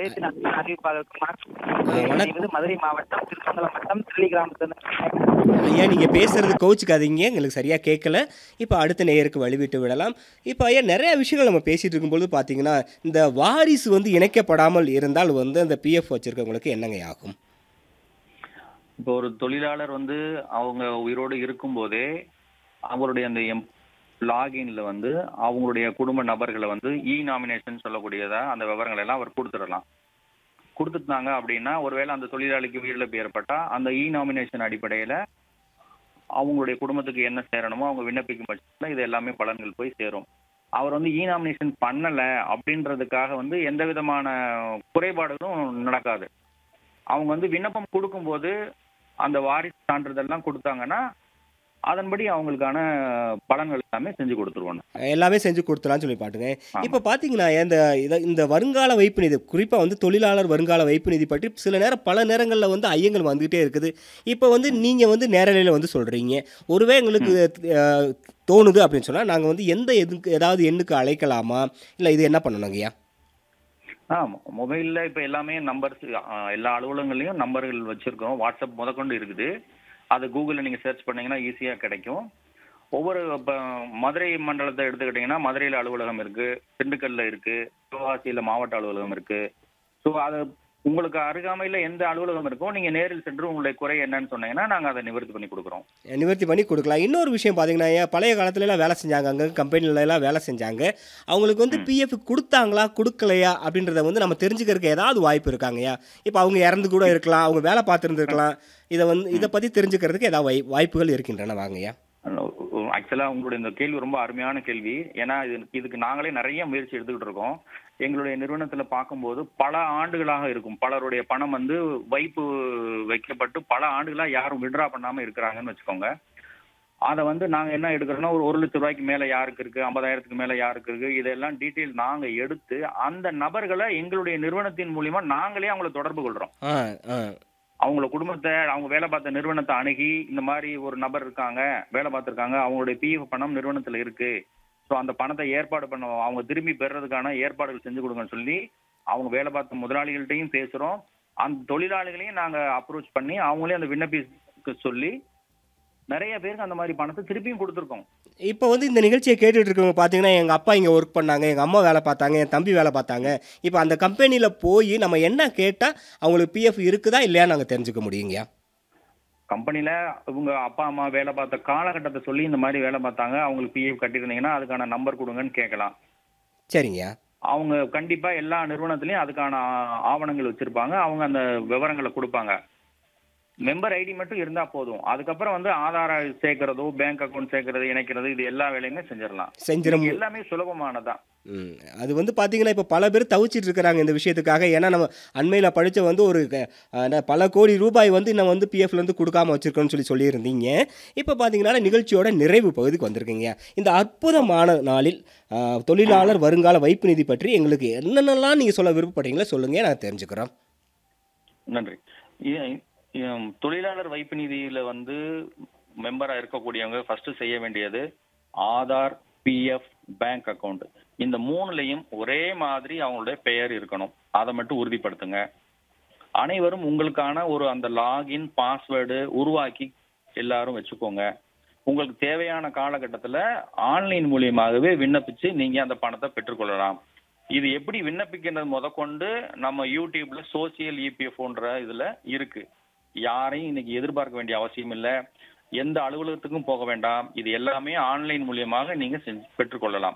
நிலையத்தின் அன்பான அறிவிப்பாளருக்குமார் வணக்கம். இது மதுரை மாவட்டம் திருமங்கலம் வட்டம் திருளி கிராமத்திலிருந்து ஐயா நீங்கள் பேசுறது கோச்சுக்காதீங்க எங்களுக்கு சரியாக கேட்கல இப்போ அடுத்த நேயருக்கு வழிவிட்டு விடலாம் இப்போ ஐயா நிறைய விஷயங்கள் நம்ம பேசிகிட்டு இருக்கும்போது பார்த்தீங்கன்னா இந்த வாரிசு வந்து இணைக்கப்படாமல் இருந்தால் வந்து அந்த பிஎஃப் வச்சுருக்கவங்களுக்கு என்னங்க ஆகும் இப்போ ஒரு தொழிலாளர் வந்து அவங்க உயிரோடு இருக்கும்போதே அவங்களுடைய அந்த எம் லாகின்ல வந்து அவங்களுடைய குடும்ப நபர்களை வந்து இ நாமினேஷன் சொல்லக்கூடியதா அந்த விவரங்களை எல்லாம் அவர் கொடுத்துடலாம் கொடுத்துட்டாங்க அப்படின்னா ஒருவேளை அந்த தொழிலாளிக்கு உயிரிழப்பு ஏற்பட்டா அந்த இ நாமினேஷன் அடிப்படையில அவங்களுடைய குடும்பத்துக்கு என்ன சேரணுமோ அவங்க விண்ணப்பிக்கும் பட்சத்தில் இது எல்லாமே பலன்கள் போய் சேரும் அவர் வந்து இ நாமினேஷன் பண்ணல அப்படின்றதுக்காக வந்து எந்த விதமான குறைபாடுகளும் நடக்காது அவங்க வந்து விண்ணப்பம் கொடுக்கும்போது அந்த வாரிசு சான்றிதழ்லாம் கொடுத்தாங்கன்னா அதன்படி அவங்களுக்கான பலன்கள் எல்லாமே செஞ்சு கொடுத்துருவோம் எல்லாமே செஞ்சு கொடுத்துலான்னு சொல்லி பாட்டுங்க இப்போ பார்த்தீங்கன்னா இந்த இத இந்த வருங்கால வைப்பு நிதி குறிப்பாக வந்து தொழிலாளர் வருங்கால வைப்பு நிதி பற்றி சில நேரம் பல நேரங்களில் வந்து ஐயங்கள் வந்துகிட்டே இருக்குது இப்போ வந்து நீங்கள் வந்து நேரலையில் வந்து சொல்கிறீங்க ஒருவே எங்களுக்கு அஹ், தோணுது அப்படின்னு சொன்னால் நாங்கள் வந்து எந்த எதுக்கு ஏதாவது எண்ணுக்கு அழைக்கலாமா இல்லை இது என்ன பண்ணணுங்கய்யா ஆ மொபைலில் இப்போ எல்லாமே நம்பர்ஸ் எல்லா அலுவலகங்கள்லையும் நம்பர்கள் வச்சுருக்கோம் வாட்ஸ்அப் முதற்கொண்டு இருக்குது அது கூகுளில் நீங்கள் சர்ச் பண்ணீங்கன்னா ஈஸியாக கிடைக்கும் ஒவ்வொரு இப்போ மதுரை மண்டலத்தை எடுத்துக்கிட்டிங்கன்னா மதுரையில் அலுவலகம் இருக்குது திண்டுக்கல்ல இருக்குது சிவகாசியில் மாவட்ட அலுவலகம் இருக்குது ஸோ அது உங்களுக்கு அருகாமையில் எந்த அலுவலகம் இருக்கோ நீங்கள் நேரில் சென்று உங்களுடைய குறை என்னன்னு சொன்னீங்கன்னா நாங்கள் அதை நிவர்த்தி பண்ணி கொடுக்குறோம் நிவர்த்தி பண்ணி கொடுக்கலாம் இன்னொரு விஷயம் பார்த்தீங்கன்னா ஐயா, பழைய காலத்துல எல்லாம் வேலை செஞ்சாங்க அங்கே கம்பெனில எல்லாம் வேலை செஞ்சாங்க அவங்களுக்கு வந்து பிஎஃப் கொடுத்தாங்களா கொடுக்கலையா அப்படின்றத வந்து நம்ம தெரிஞ்சுக்கிறதுக்கு ஏதாவது வாய்ப்பு இருக்காங்கய்யா இப்போ அவங்க இறந்து கூட இருக்கலாம் அவங்க வேலை பார்த்துருந்துருக்கலாம் இதை வந்து இதை பற்றி தெரிஞ்சுக்கிறதுக்கு ஏதாவது வாய் வாய்ப்புகள் இருக்கின்றன வாங்கய்யா ஆக்சுவலாக உங்களுடைய இந்த கேள்வி ரொம்ப அருமையான கேள்வி ஏன்னா இது இதுக்கு நாங்களே நிறைய முயற்சி எடுத்துக்கிட்டு இருக்கோம் எங்களுடைய நிறுவனத்தில் பார்க்கும்போது பல ஆண்டுகளாக இருக்கும் பலருடைய பணம் வந்து வைப்பு வைக்கப்பட்டு பல ஆண்டுகளாக யாரும் விட்ரா பண்ணாமல் இருக்கிறாங்கன்னு வச்சுக்கோங்க அதை வந்து நாங்கள் என்ன எடுக்கிறோம்னா ஒரு ஒரு லட்ச ரூபாய்க்கு மேலே யாருக்கு இருக்கு ஐம்பதாயிரத்துக்கு மேலே யாருக்கு இருக்கு இதெல்லாம் டீட்டெயில் நாங்கள் எடுத்து அந்த நபர்களை எங்களுடைய நிறுவனத்தின் மூலியமா நாங்களே அவங்கள தொடர்பு கொள்கிறோம் ஆ ஆ அவங்கள குடும்பத்தை அவங்க வேலை பார்த்த நிறுவனத்தை அணுகி இந்த மாதிரி ஒரு நபர் இருக்காங்க வேலை பார்த்துருக்காங்க அவங்களுடைய பிஎஃப் பணம் நிறுவனத்தில் இருக்கு ஸோ அந்த பணத்தை ஏற்பாடு பண்ண அவங்க திரும்பி பெறுறதுக்கான ஏற்பாடுகள் செஞ்சு கொடுங்கன்னு சொல்லி அவங்க வேலை பார்த்த முதலாளிகள்கிட்டையும் பேசுகிறோம் அந்த தொழிலாளிகளையும் நாங்கள் அப்ரோச் பண்ணி அவங்களே அந்த விண்ணப்பிக்க சொல்லி நிறைய பேருக்கு அந்த மாதிரி பணத்தை திருப்பியும் கொடுத்துருக்கோம் இப்போ வந்து இந்த நிகழ்ச்சியை கேட்டுட்டு இருக்கவங்க பார்த்தீங்கன்னா எங்கள் அப்பா இங்கே ஒர்க் பண்ணாங்க எங்கள் அம்மா வேலை பார்த்தாங்க என் தம்பி வேலை பார்த்தாங்க இப்போ அந்த கம்பெனியில் போய் நம்ம என்ன கேட்டால் அவங்களுக்கு பிஎஃப் இருக்குதா இல்லையா நாங்கள் தெரிஞ்சுக்க முடியுங்கய்யா கம்பெனியில் இவங்க அப்பா அம்மா வேலை பார்த்த காலகட்டத்தை சொல்லி இந்த மாதிரி வேலை பார்த்தாங்க அவங்களுக்கு பிஎஃப் கட்டியிருந்தீங்கன்னா அதுக்கான நம்பர் கொடுங்கன்னு கேட்கலாம் சரிங்கய்யா அவங்க கண்டிப்பா எல்லா நிறுவனத்திலயும் அதுக்கான ஆ- ஆவணங்கள் வச்சிருப்பாங்க அவங்க அந்த விவரங்களை கொடுப்பாங்க மெம்பர் ஐடி மட்டும் இருந்தா போதும் அதுக்கப்புறம் வந்து ஆதார சேர்க்கறதோ பேங்க் அக்கவுண்ட் சேர்க்கறது இணைக்கிறது இது எல்லா வேலையுமே செஞ்சிடலாம் செஞ்சிட இது எல்லாமே சுலபமானதான் ம் அது வந்து பார்த்தீங்கன்னா இப்போ பல பேர் தவிச்சிட்டு இருக்கிறாங்க இந்த விஷயத்துக்காக ஏன்னா நம்ம அண்மையில் படித்த வந்து ஒரு க- அஹ், என்ன, பல கோடி ரூபாய் வந்து நம்ம வந்து பிஎஃப்லேருந்து கொடுக்காம வச்சிருக்கோம்னு சொல்லி சொல்லியிருந்தீங்க இப்போ பார்த்தீங்கன்னா நிகழ்ச்சியோட நிறைவு பகுதிக்கு வந்திருக்கீங்க இந்த அற்புதமான நாளில் அஹ், தொழிலாளர் வருங்கால வைப்பு நிதி பற்றி எங்களுக்கு என்னென்னலாம் நீங்கள் சொல்ல விருப்பப்படுறீங்களோ சொல்லுங்க நான் தெரிஞ்சுக்கிறோம் நன்றி இ- இ- தொழிலாளர் வைப்பு நிதியில வந்து மெம்பரா இருக்கக்கூடியவங்க ஃபர்ஸ்ட் செய்ய வேண்டியது ஆதார் பிஎஃப் பேங்க் அக்கவுண்ட் இந்த மூணுலையும் ஒரே மாதிரி அவங்களுடைய பெயர் இருக்கணும் அதை மட்டும் உறுதிப்படுத்துங்க அனைவரும் உங்களுக்கான ஒரு அந்த லாகின் பாஸ்வேர்டு உருவாக்கி எல்லாரும் வச்சுக்கோங்க உங்களுக்கு தேவையான காலகட்டத்தில் ஆன்லைன் மூலியமாகவே விண்ணப்பிச்சு நீங்க அந்த பணத்தை பெற்றுக்கொள்ளலாம் இது எப்படி விண்ணப்பிக்கின்றது முதற்கொண்டு நம்ம யூடியூப்ல சோசியல் இபிஎஃப்ன்ற இதுல இருக்கு யாரையும் இன்னைக்கு எதிர்பார்க்க வேண்டிய அவசியம் இல்லை எந்த அலுவலகத்துக்கும் போக வேண்டாம் இது எல்லாமே ஆன்லைன் மூலியமாக நீங்க செஞ்சு பெற்றுக்கொள்ளலாம்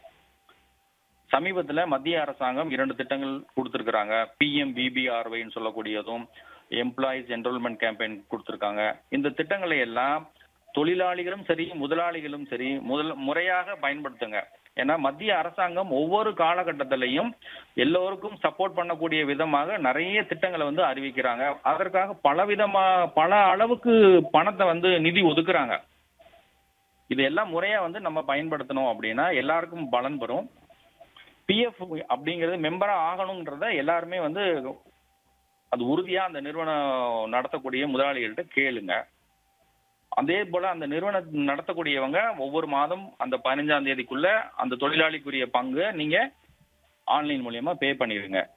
சமீபத்துல மத்திய அரசாங்கம் இரண்டு திட்டங்கள் கொடுத்திருக்கிறாங்க பிஎம் பிபிஆர்வைன்னு சொல்லக்கூடியதும் எம்ப்ளாயிஸ் என்ரோல்மெண்ட் கேம்பெயின் கொடுத்திருக்காங்க இந்த திட்டங்களை எல்லாம் தொழிலாளிகளும் சரி முதலாளிகளும் சரி முதல் முறையாக பயன்படுத்துங்க ஏன்னா மத்திய அரசாங்கம் ஒவ்வொரு காலகட்டத்திலையும் எல்லோருக்கும் சப்போர்ட் பண்ணக்கூடிய விதமாக நிறைய திட்டங்களை வந்து அறிவிக்கிறாங்க அதற்காக பல விதமா பல அளவுக்கு பணத்தை வந்து நிதி ஒதுக்குறாங்க இது எல்லாம் முறையா வந்து நம்ம பயன்படுத்தணும் அப்படின்னா எல்லாருக்கும் பலன் பெறும் பிஎஃப் அப்படிங்கிறது மெம்பரா ஆகணுங்கிறத எல்லாருமே வந்து அது உறுதியா அந்த நிறுவனம் நடத்தக்கூடிய முதலாளிகள்கிட்ட கேளுங்க அதே போல அந்த நிறுவனம் நடத்தக்கூடியவங்க ஒவ்வொரு மாதம் அந்த பதினஞ்சாம் தேதிக்குள்ள அந்த தொழிலாளிக்குரிய பங்கு நீங்க ஆன்லைன் மூலியமா பே பண்ணிடுங்க